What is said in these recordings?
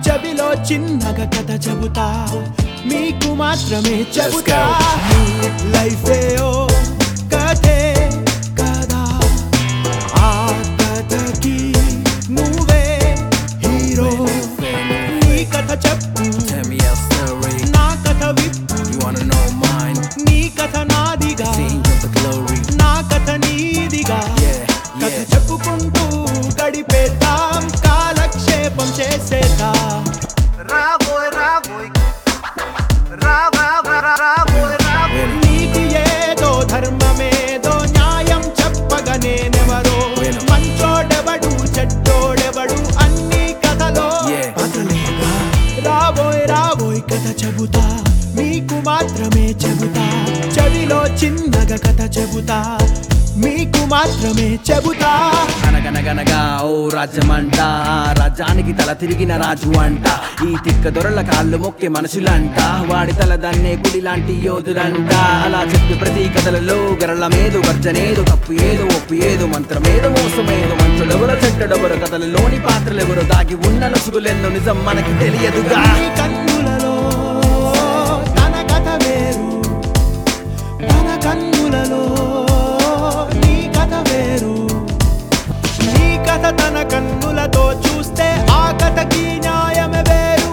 చెవిలో చిన్నగా కథ చెబుతా మీకు మాత్రమే చెబుతా లైఫే ఓ కథే కదా ఆ కథకి నువ్వే హీరో నీ కథ చెప్పు Tell me your story. నా కథ విప్పు You wanna know mine? నీ కథ నాదిగా Sing of the glory. నా కథ నీదిగా Yeah, కథ yeah. చెప్పుకుంటూ గడిపేద్దాం కాలక్షేపం చేసేద్దాం రాబోయ్ రాబోయ్ రా రా రా రా రాబోయ్ రాబోయ్ నీతి ఏదో ధర్మమేదో న్యాయం చెప్పగా నేనెవరో Bueno. మంచోడెవడు చెడ్డోడెవడు అన్ని కథలో Yeah. బదలేగా రాబోయ్ రాబోయ్ కథ చెబుతా మీకు మాత్రమే చెబుతా చెవిలో చిన్నగా కథ చెబుతా మీకు మాత్రమే చెబుతా అనగనగనగా ఓ రాజ్యమంట రాజ్యానికి తల తిరిగిన రాజు అంట ఈ తిక్క దొరల కాళ్ళు మొక్కే మనుషులంట వాడి తల దన్నే గుడి లాంటి యోధులంట అలా చెప్పి ప్రతి కథలలో గరళమేదో గర్జనేదో తప్పు ఏదో ఒప్పు ఏదో మంత్రమేదో మోసమేదో మంచులెవరో చెడ్డడెవరో కథలలోని పాత్రలెవరో దాగి ఉన్న నసుగులెన్నో నిజం మనకి తెలియదుగా నీ కన్నులలో తన కథ వేరు తన కన్నులలో నీ కథ వేరు నీ కథ తన కన్నులతో చూస్తే ఆ కథకి న్యాయమే వేరు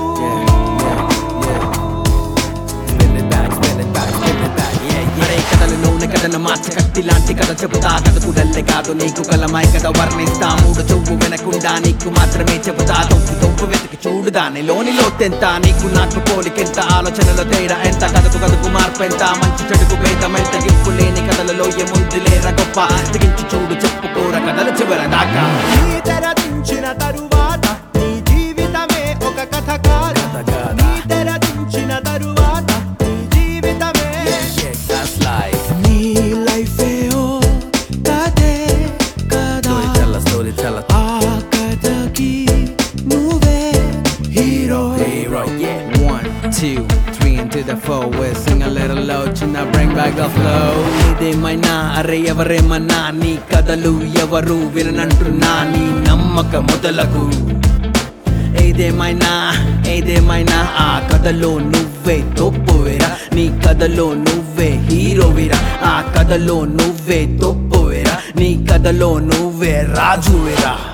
Spin it back, spin it back, spin it back, yeah, yeah. అరే కథలలోని కథను మార్చి కత్తి లాంటి కథ చెబుతా కథకు డల్లే కాదు నీకు కలమై కథ వర్ణిస్తా మూడు చెవు వినకుండా నీకు మాత్రమే చెబుతా తొప్పు తొప్పు వెతికి చూడు దానిలోని లోతెంత నీకు నాకు పోలికెంత ఆలోచనలో తేడా ఎంత కథకు కథకు మార్పు ఎంత మంచి చెడుకు భేదం ఎంత గింపు లేని కథలలో ఏముంది లేరా గొప్ప తెగించి చూడు చెప్పుకోర కథల చివర దాకా నీ తెరదించిన తరువాత నీ జీవితమే ఒక కథ కాదు కథ కాదా? నీ తెరదించిన తరువాత నీ జీవితమే Yeah, that's life. నీ లైఫే ఓ కథే కదా Storyteller, storyteller. ఆ కథకి నువ్వే hero Hero, yeah. One, two, three, into the four. We'll sing a little low, చిన్న bring back the flow. ఇదేమైనా అరే ఎవరేమన్నా నీ కథలు ఎవరు విననంటున్నా నీ నమ్మక మొదలకు ఏదేమైనా ఏదేమైనా ఆ కథలో నువ్వే తొప్పువేరా నీ కథలో నువ్వే హీరోవిరా ఆ కథలో నువ్వే తొప్పువేరా నీ కథలో నువ్వే రాజువేరా